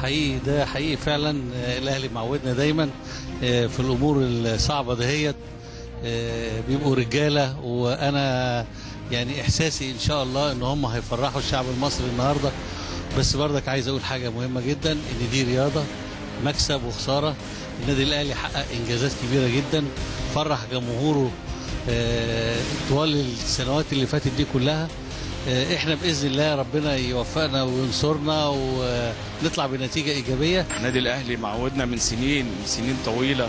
حقيقي ده حقيقي فعلا آه، الاهلي معودنا دايما آه، في الامور الصعبه دهيت آه، بيبقوا رجاله وانا يعني احساسي ان شاء الله ان هم هيفرحوا الشعب المصري النهارده بس برضك عايز اقول حاجه مهمه جدا ان دي رياضه مكسب وخساره النادي الاهلي حقق انجازات كبيره جدا فرح جمهوره آه، طوال السنوات اللي فاتت دي كلها آه، احنا باذن الله ربنا يوفقنا وينصرنا ونطلع بنتيجه ايجابيه النادي الاهلي معودنا من سنين من سنين طويله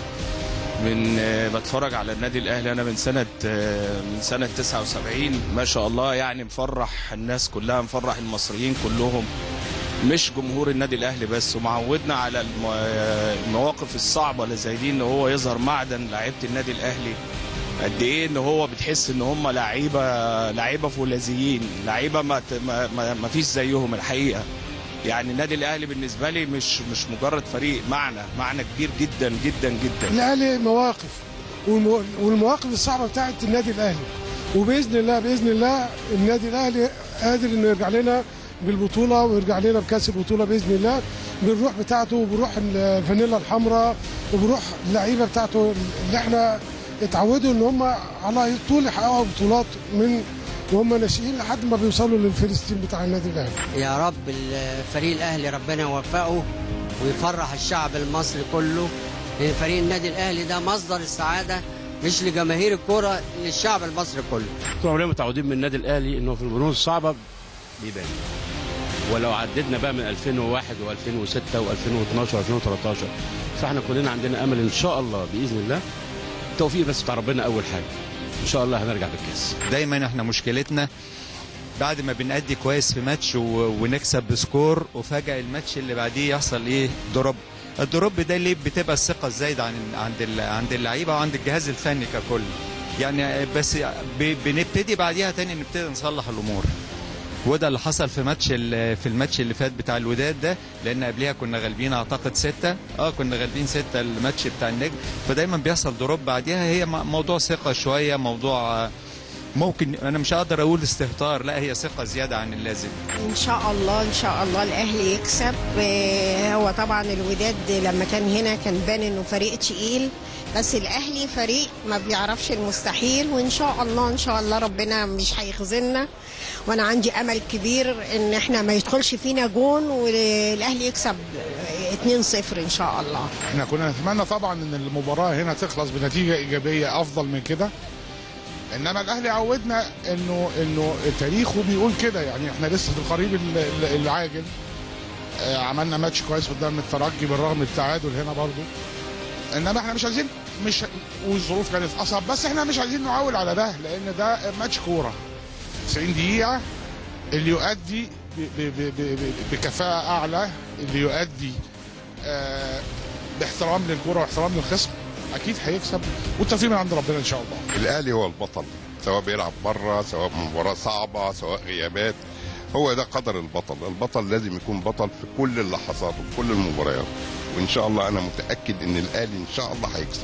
من آه، بتفرج على النادي الاهلي انا من سنه آه، من سنه 79 ما شاء الله يعني مفرح الناس كلها مفرح المصريين كلهم مش جمهور النادي الاهلي بس ومعودنا على الم- آه، المواقف الصعبه اللي زي دي ان هو يظهر معدن لعيبه النادي الاهلي قد ايه ان هو بتحس ان هم لعيبه لعيبه فولاذيين لعيبه ما ت- ما, ما, ما فيش زيهم الحقيقه يعني النادي الاهلي بالنسبه لي مش مش مجرد فريق معنى معنى كبير جدا جدا جدا الاهلي مواقف والمو- والمواقف الصعبه بتاعت النادي الاهلي وباذن الله باذن الله النادي الاهلي قادر انه يرجع لنا بالبطوله ويرجع لنا بكاس البطوله باذن الله بالروح بتاعته وبروح الفانيلا الحمراء وبروح اللعيبه بتاعته اللي احنا اتعودوا ان هم على طول يحققوا بطولات من وهم ناشئين لحد ما بيوصلوا للفلسطين بتاع النادي الاهلي يا رب الفريق الاهلي ربنا يوفقه ويفرح الشعب المصري كله لان فريق النادي الاهلي ده مصدر السعاده مش لجماهير الكوره للشعب المصري كله طول عمرنا متعودين من النادي الاهلي انه في البنود الصعبه بيبان ولو عددنا بقى من 2001 و2006 و2012 و2013 فاحنا كلنا عندنا امل ان شاء الله باذن الله التوفيق بس بتاع ربنا اول حاجه ان شاء الله هنرجع بالكاس دايما احنا مشكلتنا بعد ما بنأدي كويس في ماتش و... ونكسب بسكور وفجأة الماتش اللي بعديه يحصل ايه دروب الدروب ده ليه بتبقى الثقة الزايدة عن عند ال... عند اللعيبة وعند الجهاز الفني ككل يعني بس ب... بنبتدي بعديها تاني نبتدي نصلح الامور وده اللي حصل في ماتش ال- في الماتش اللي فات بتاع الوداد ده لان قبليها كنا غالبين اعتقد ستة اه كنا غالبين ستة الماتش بتاع النجم فدايما بيحصل دروب بعديها هي م- موضوع ثقة شوية موضوع آه، ممكن انا مش هقدر اقول استهتار لا هي ثقة زيادة عن اللازم ان شاء الله ان شاء الله الاهلي يكسب آه، هو طبعا الوداد لما كان هنا كان بان انه فريق تقيل بس الاهلي فريق ما بيعرفش المستحيل وان شاء الله ان شاء الله ربنا مش هيخذلنا وانا عندي امل كبير ان احنا ما يدخلش فينا جون والاهلي يكسب 2-0 ان شاء الله احنا كنا نتمنى طبعا ان المباراه هنا تخلص بنتيجه ايجابيه افضل من كده انما الاهلي عودنا انه انه تاريخه بيقول كده يعني احنا لسه في القريب ال- ال- العاجل آه، عملنا ماتش كويس قدام الترجي بالرغم من التعادل هنا برضو انما احنا مش عايزين مش والظروف كانت اصعب بس احنا مش عايزين نعول على ده لان ده ماتش كوره 90 دقيقه اللي يؤدي ب- ب- ب- ب- بكفاءه اعلى اللي يؤدي آه، باحترام للكره واحترام للخصم اكيد هيكسب والتوفيق من عند ربنا ان شاء الله الاهلي هو البطل سواء بيلعب بره سواء مباراه صعبه سواء غيابات هو ده قدر البطل البطل لازم يكون بطل في كل اللحظات وفي كل المباريات وان شاء الله انا متاكد ان الاهلي ان شاء الله هيكسب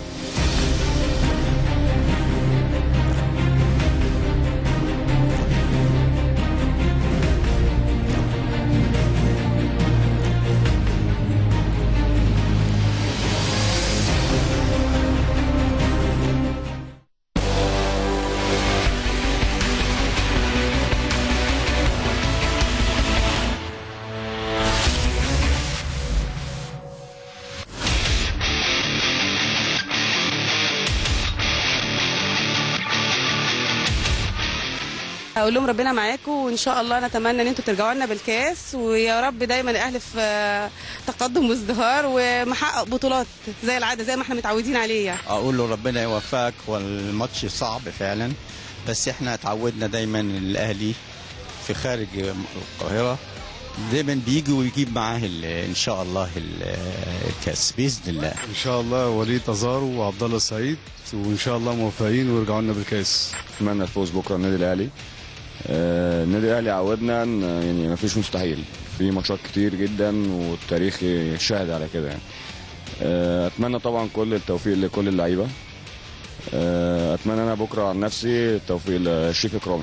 اقول لهم ربنا معاكم وان شاء الله نتمنى ان انتوا ترجعوا لنا بالكاس ويا رب دايما الاهلي في آه، تقدم وازدهار ومحقق بطولات زي العاده زي ما احنا متعودين عليه يعني. اقول له ربنا يوفقك والماتش صعب فعلا بس احنا اتعودنا دايما إن الاهلي في خارج القاهره دايما بيجي ويجيب معاه ال- ان شاء الله ال- الكاس باذن الله ان شاء الله وليد ازارو وعبد الله السعيد وان شاء الله موفقين ويرجعوا لنا بالكاس اتمنى الفوز بكره النادي الاهلي آه، النادي الاهلي عودنا ان يعني ما فيش مستحيل في ماتشات كتير جدا والتاريخ يشهد على كده يعني آه، اتمنى طبعا كل التوفيق لكل اللعيبه آه، اتمنى انا بكره عن نفسي التوفيق لشريف اكرامي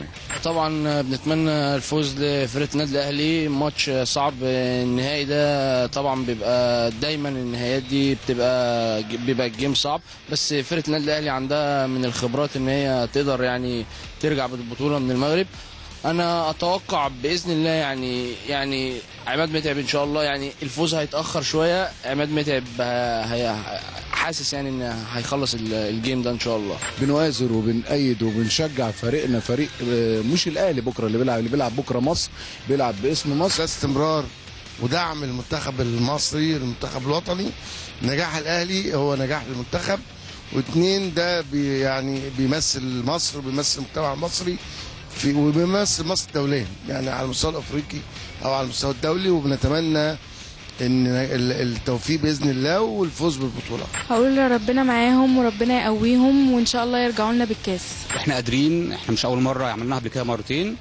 طبعا بنتمنى الفوز لفرقه النادي الاهلي ماتش صعب النهائي ده طبعا بيبقى دايما النهايات دي بتبقى بيبقى الجيم صعب بس فرقه النادي الاهلي عندها من الخبرات ان هي تقدر يعني ترجع بالبطوله من المغرب انا اتوقع باذن الله يعني يعني عماد متعب ان شاء الله يعني الفوز هيتاخر شويه عماد متعب هي حاسس يعني ان هيخلص ال- الجيم ده ان شاء الله بنؤازر وبنأيد وبنشجع فريقنا فريق آه، مش الاهلي بكره اللي بيلعب اللي بيلعب بكره مصر بيلعب باسم مصر ده استمرار ودعم المنتخب المصري المنتخب الوطني نجاح الاهلي هو نجاح المنتخب واثنين ده بي يعني بيمثل مصر وبيمثل المجتمع المصري في وبيمثل مصر دوليا يعني على المستوى الافريقي او على المستوى الدولي وبنتمنى ان ال- التوفيق باذن الله والفوز بالبطوله هقول ربنا معاهم وربنا يقويهم وان شاء الله يرجعوا لنا بالكاس احنا قادرين احنا مش اول مره عملناها قبل كده مرتين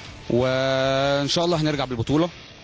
وان شاء الله هنرجع بالبطوله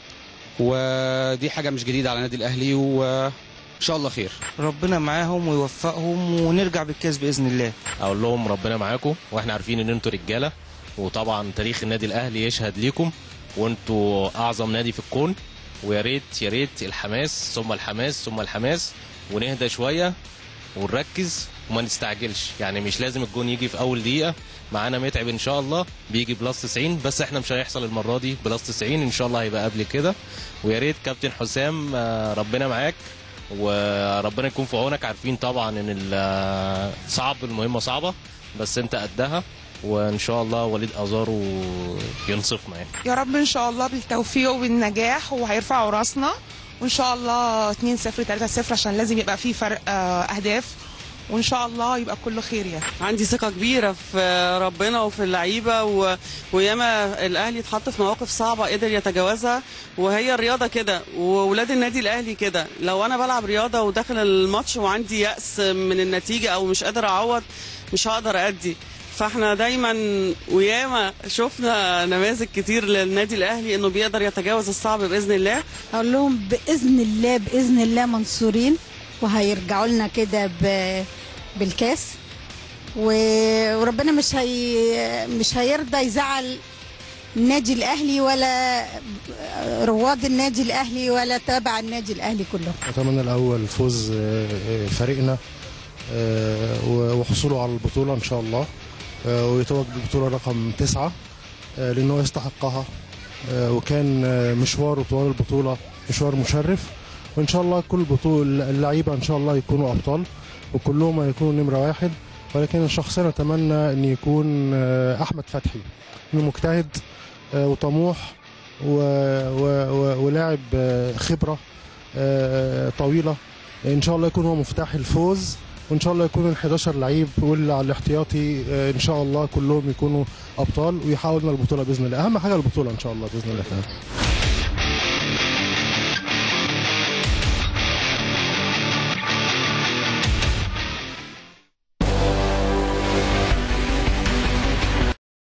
ودي حاجه مش جديده على النادي الاهلي وان شاء الله خير ربنا معاهم ويوفقهم ونرجع بالكاس باذن الله اقول لهم ربنا معاكم واحنا عارفين ان انتوا رجاله وطبعا تاريخ النادي الاهلي يشهد ليكم وانتوا اعظم نادي في الكون ويا ريت يا ريت الحماس ثم الحماس ثم الحماس ونهدى شويه ونركز وما نستعجلش يعني مش لازم الجون يجي في اول دقيقه معانا متعب ان شاء الله بيجي بلس 90 بس احنا مش هيحصل المره دي بلس 90 ان شاء الله هيبقى قبل كده ويا ريت كابتن حسام آه، ربنا معاك وربنا يكون في عونك عارفين طبعا ان ال- صعب المهمه صعبه بس انت قدها وان شاء الله وليد ازارو ينصفنا يعني يا رب ان شاء الله بالتوفيق وبالنجاح وهيرفعوا راسنا وان شاء الله 2 0 3 0 عشان لازم يبقى في فرق آه، اهداف وان شاء الله يبقى كله خير يعني عندي ثقة كبيرة في ربنا وفي اللعيبة و... وياما الأهلي اتحط في مواقف صعبة قدر يتجاوزها وهي الرياضة كده وولاد النادي الأهلي كده لو أنا بلعب رياضة وداخل الماتش وعندي يأس من النتيجة أو مش قادر أعوض مش هقدر أدي فاحنا دايما وياما شفنا نماذج كتير للنادي الاهلي انه بيقدر يتجاوز الصعب باذن الله اقول لهم باذن الله باذن الله منصورين وهيرجعوا لنا كده ب- بالكاس و- وربنا مش هي مش هيرضى يزعل النادي الاهلي ولا رواد النادي الاهلي ولا تابع النادي الاهلي كله أتمنى الأول فوز آه، آه، فريقنا آه، وحصوله على البطولة إن شاء الله آه، ويتوج بالبطولة رقم تسعة آه، لأنه يستحقها آه، وكان آه، مشواره طوال البطولة مشوار مشرف وإن شاء الله كل بطولة اللعيبة إن شاء الله يكونوا أبطال وكلهم هيكونوا نمرة واحد ولكن شخصيا أتمنى أن يكون آه، أحمد فتحي إنه مجتهد آه، وطموح و... و... و... ولاعب آه، خبرة آه، طويلة ان شاء الله يكون هو مفتاح الفوز وان شاء الله يكون ال 11 لعيب واللي على الاحتياطي آه، ان شاء الله كلهم يكونوا ابطال ويحاولوا لنا البطوله باذن الله اهم حاجه البطوله ان شاء الله باذن الله تعالى